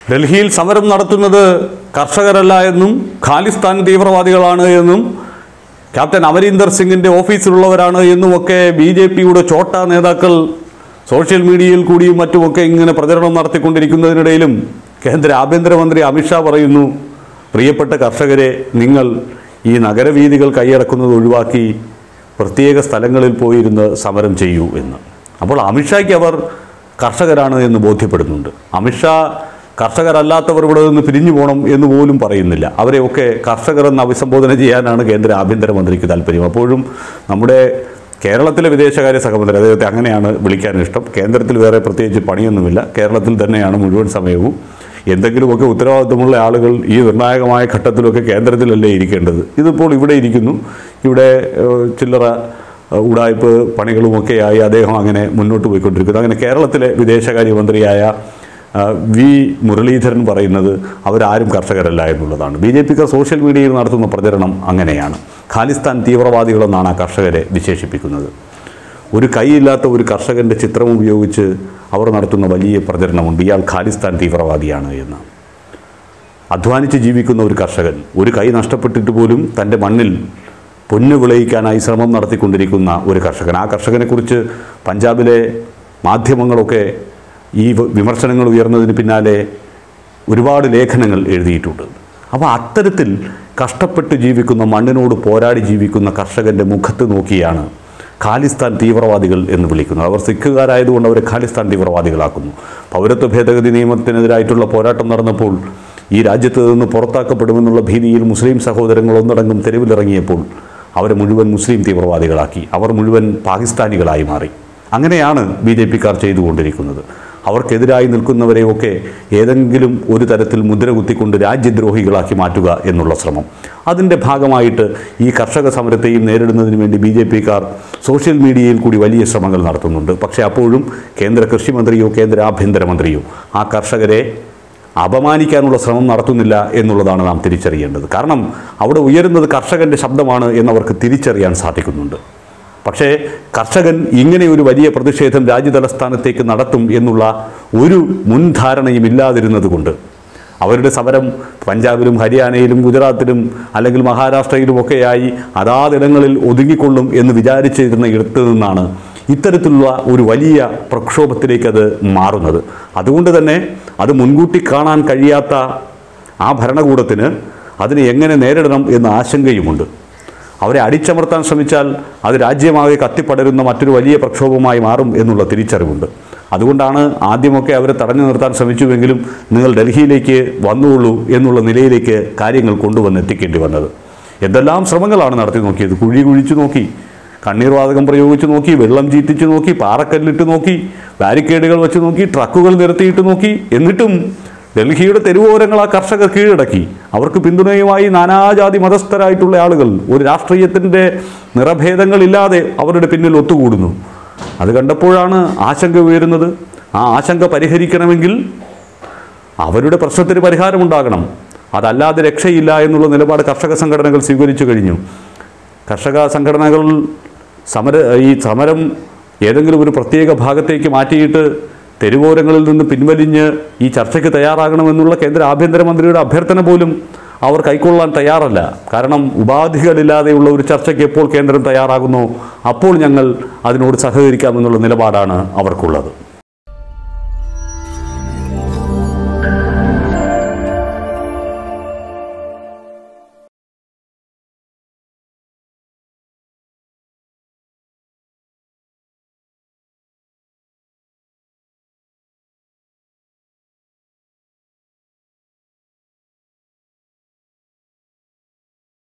ഡൽഹിയിൽ സമരം നടത്തുന്നത് കർഷകരല്ല എന്നും ഖാലിസ്ഥാൻ തീവ്രവാദികളാണ് എന്നും ക്യാപ്റ്റൻ അമരീന്ദർ സിംഗിന്റെ ഓഫീസിലുള്ളവരാണ് എന്നുമൊക്കെ ബി ജെ പിയുടെ ചോട്ട നേതാക്കൾ സോഷ്യൽ മീഡിയയിൽ കൂടിയും മറ്റുമൊക്കെ ഇങ്ങനെ പ്രചരണം നടത്തിക്കൊണ്ടിരിക്കുന്നതിനിടയിലും കേന്ദ്ര ആഭ്യന്തരമന്ത്രി അമിത്ഷാ പറയുന്നു പ്രിയപ്പെട്ട കർഷകരെ നിങ്ങൾ ഈ നഗരവീഥികൾ കൈയടക്കുന്നത് ഒഴിവാക്കി പ്രത്യേക സ്ഥലങ്ങളിൽ പോയിരുന്ന് സമരം ചെയ്യൂ എന്ന് അപ്പോൾ അമിത്ഷായ്ക്ക് അവർ കർഷകരാണ് എന്ന് ബോധ്യപ്പെടുന്നുണ്ട് അമിത്ഷാ കർഷകരല്ലാത്തവർ ഇവിടെ നിന്ന് പിരിഞ്ഞു പോകണം എന്ന് പോലും പറയുന്നില്ല അവരെയൊക്കെ കർഷകർ എന്ന് അഭിസംബോധന ചെയ്യാനാണ് കേന്ദ്ര ആഭ്യന്തരമന്ത്രിക്ക് താല്പര്യം അപ്പോഴും നമ്മുടെ കേരളത്തിലെ വിദേശകാര്യ സഹമന്ത്രി അദ്ദേഹത്തെ അങ്ങനെയാണ് വിളിക്കാൻ ഇഷ്ടം കേന്ദ്രത്തിൽ വേറെ പ്രത്യേകിച്ച് പണിയൊന്നുമില്ല കേരളത്തിൽ തന്നെയാണ് മുഴുവൻ സമയവും എന്തെങ്കിലുമൊക്കെ ഉത്തരവാദിത്വമുള്ള ആളുകൾ ഈ നിർണായകമായ ഘട്ടത്തിലൊക്കെ കേന്ദ്രത്തിലല്ലേ ഇരിക്കേണ്ടത് ഇതിപ്പോൾ ഇവിടെ ഇരിക്കുന്നു ഇവിടെ ഏഹ്, ചില്ലറ ഏഹ്, ഉടായ്പ് പണികളുമൊക്കെയായി അദ്ദേഹം അങ്ങനെ മുന്നോട്ട് പോയിക്കൊണ്ടിരിക്കുന്നു അങ്ങനെ കേരളത്തിലെ വിദേശകാര്യമന്ത്രിയായ ആ, വി മുരളീധരൻ പറയുന്നത് അവരാരും കർഷകരല്ല എന്നുള്ളതാണ് ബി ജെ പിക്കാർ സോഷ്യൽ മീഡിയയിൽ നടത്തുന്ന പ്രചരണം അങ്ങനെയാണ് ഖാലിസ്ഥാൻ തീവ്രവാദികളെന്നാണ് ആ കർഷകരെ വിശേഷിപ്പിക്കുന്നത് ഒരു കൈയില്ലാത്ത ഒരു കർഷകൻ്റെ ചിത്രം ഉപയോഗിച്ച് അവർ നടത്തുന്ന വലിയ പ്രചരണമുണ്ട് ഇയാൾ ഖാലിസ്ഥാൻ തീവ്രവാദിയാണ് എന്ന് അധ്വാനിച്ച് ജീവിക്കുന്ന ഒരു കർഷകൻ ഒരു കൈ നഷ്ടപ്പെട്ടിട്ട് പോലും തൻ്റെ മണ്ണിൽ പൊന്നു വിളയിക്കാനായി ശ്രമം നടത്തിക്കൊണ്ടിരിക്കുന്ന ഒരു കർഷകൻ ആ കർഷകനെക്കുറിച്ച് പഞ്ചാബിലെ മാധ്യമങ്ങളൊക്കെ ഈ വ- വിമർശനങ്ങൾ ഉയർന്നതിന് പിന്നാലെ ഒരുപാട് ലേഖനങ്ങൾ എഴുതിയിട്ടുണ്ട് അപ്പോൾ അത്തരത്തിൽ കഷ്ടപ്പെട്ട് ജീവിക്കുന്ന മണ്ണിനോട് പോരാടി ജീവിക്കുന്ന കർഷകൻ്റെ മുഖത്ത് നോക്കിയാണ് ഖാലിസ്ഥാൻ തീവ്രവാദികൾ എന്ന് വിളിക്കുന്നത് അവർ സിഖുകാരായതുകൊണ്ട് അവരെ ഖാലിസ്ഥാൻ തീവ്രവാദികളാക്കുന്നു പൗരത്വ ഭേദഗതി നിയമത്തിനെതിരായിട്ടുള്ള പോരാട്ടം നടന്നപ്പോൾ ഈ രാജ്യത്ത് നിന്ന് പുറത്താക്കപ്പെടുമെന്നുള്ള ഭീതിയിൽ മുസ്ലിം സഹോദരങ്ങൾ ഒന്നടങ്കം തെരുവിലിറങ്ങിയപ്പോൾ അവരെ മുഴുവൻ മുസ്ലിം തീവ്രവാദികളാക്കി അവർ മുഴുവൻ പാകിസ്ഥാനികളായി മാറി അങ്ങനെയാണ് ബി ജെ പിക്കാർ ചെയ്തുകൊണ്ടിരിക്കുന്നത് അവർക്കെതിരായി നിൽക്കുന്നവരെയൊക്കെ ഏതെങ്കിലും ഒരു തരത്തിൽ മുദ്ര കുത്തിക്കൊണ്ട് രാജ്യദ്രോഹികളാക്കി മാറ്റുക എന്നുള്ള ശ്രമം അതിൻ്റെ ഭാഗമായിട്ട് ഈ കർഷക സമരത്തെയും നേരിടുന്നതിന് വേണ്ടി ബി ജെ പിക്കാർ സോഷ്യൽ മീഡിയയിൽ കൂടി വലിയ ശ്രമങ്ങൾ നടത്തുന്നുണ്ട് പക്ഷേ അപ്പോഴും കേന്ദ്ര കൃഷിമന്ത്രിയോ കേന്ദ്ര ആഭ്യന്തരമന്ത്രിയോ ആ കർഷകരെ അപമാനിക്കാനുള്ള ശ്രമം നടത്തുന്നില്ല എന്നുള്ളതാണ് നാം തിരിച്ചറിയേണ്ടത് കാരണം അവിടെ ഉയരുന്നത് കർഷകൻ്റെ ശബ്ദമാണ് എന്നവർക്ക് തിരിച്ചറിയാൻ സാധിക്കുന്നുണ്ട് പക്ഷേ കർഷകൻ ഇങ്ങനെ ഒരു വലിയ പ്രതിഷേധം രാജ്യതലസ്ഥാനത്തേക്ക് നടത്തും എന്നുള്ള ഒരു മുൻധാരണയും ഇല്ലാതിരുന്നത് കൊണ്ട് അവരുടെ സമരം പഞ്ചാബിലും ഹരിയാനയിലും ഗുജറാത്തിലും അല്ലെങ്കിൽ മഹാരാഷ്ട്രയിലും ഒക്കെയായി അതാതിടങ്ങളിൽ ഒതുങ്ങിക്കൊള്ളും എന്ന് വിചാരിച്ചിരുന്ന ഇടത്ത് നിന്നാണ് ഇത്തരത്തിലുള്ള ഒരു വലിയ പ്രക്ഷോഭത്തിലേക്ക് അത് മാറുന്നത് അതുകൊണ്ട് തന്നെ അത് മുൻകൂട്ടി കാണാൻ കഴിയാത്ത ആ ഭരണകൂടത്തിന് അതിനെ എങ്ങനെ നേരിടണം എന്ന ആശങ്കയുമുണ്ട് അവരെ അടിച്ചമർത്താൻ ശ്രമിച്ചാൽ അത് രാജ്യമാകെ കത്തിപ്പടരുന്ന മറ്റൊരു വലിയ പ്രക്ഷോഭമായി മാറും എന്നുള്ള തിരിച്ചറിവുണ്ട് അതുകൊണ്ടാണ് ആദ്യമൊക്കെ അവരെ തടഞ്ഞു നിർത്താൻ ശ്രമിച്ചുവെങ്കിലും നിങ്ങൾ ഡൽഹിയിലേക്ക് വന്നുള്ളൂ എന്നുള്ള നിലയിലേക്ക് കാര്യങ്ങൾ കൊണ്ടുവന്ന് എത്തിക്കേണ്ടി വന്നത് എന്തെല്ലാം ശ്രമങ്ങളാണ് നടത്തി നോക്കിയത് കുഴി കുഴിച്ചു നോക്കി കണ്ണീർ വാതകം പ്രയോഗിച്ച് നോക്കി വെള്ളം ചീറ്റിച്ച് നോക്കി പാറക്കല്ലിട്ട് നോക്കി ബാരിക്കേഡുകൾ വെച്ച് നോക്കി ട്രക്കുകൾ നിരത്തിയിട്ട് നോക്കി എന്നിട്ടും ഡൽഹിയുടെ തെരുവോരങ്ങൾ ആ കർഷകർ കീഴടക്കി അവർക്ക് പിന്തുണയുമായി നാനാജാതി മതസ്ഥരായിട്ടുള്ള ആളുകൾ ഒരു രാഷ്ട്രീയത്തിൻ്റെ നിറഭേദങ്ങളില്ലാതെ അവരുടെ പിന്നിൽ ഒത്തുകൂടുന്നു അത് കണ്ടപ്പോഴാണ് ആശങ്ക ഉയരുന്നത് ആ ആശങ്ക പരിഹരിക്കണമെങ്കിൽ അവരുടെ പ്രശ്നത്തിന് പരിഹാരമുണ്ടാകണം അതല്ലാതെ രക്ഷയില്ല എന്നുള്ള നിലപാട് കർഷക സംഘടനകൾ സ്വീകരിച്ചു കഴിഞ്ഞു കർഷക സംഘടനകൾ സമര ഈ സമരം ഏതെങ്കിലും ഒരു പ്രത്യേക ഭാഗത്തേക്ക് മാറ്റിയിട്ട് തെരുവോരങ്ങളിൽ നിന്ന് പിൻവലിഞ്ഞ് ഈ ചർച്ചയ്ക്ക് തയ്യാറാകണമെന്നുള്ള കേന്ദ്ര ആഭ്യന്തരമന്ത്രിയുടെ അഭ്യർത്ഥന പോലും അവർ കൈക്കൊള്ളാൻ തയ്യാറല്ല കാരണം ഉപാധികളില്ലാതെയുള്ള ഒരു ചർച്ചയ്ക്ക് എപ്പോൾ കേന്ദ്രം തയ്യാറാകുന്നോ അപ്പോൾ ഞങ്ങൾ അതിനോട് സഹകരിക്കാമെന്നുള്ള നിലപാടാണ് അവർക്കുള്ളത്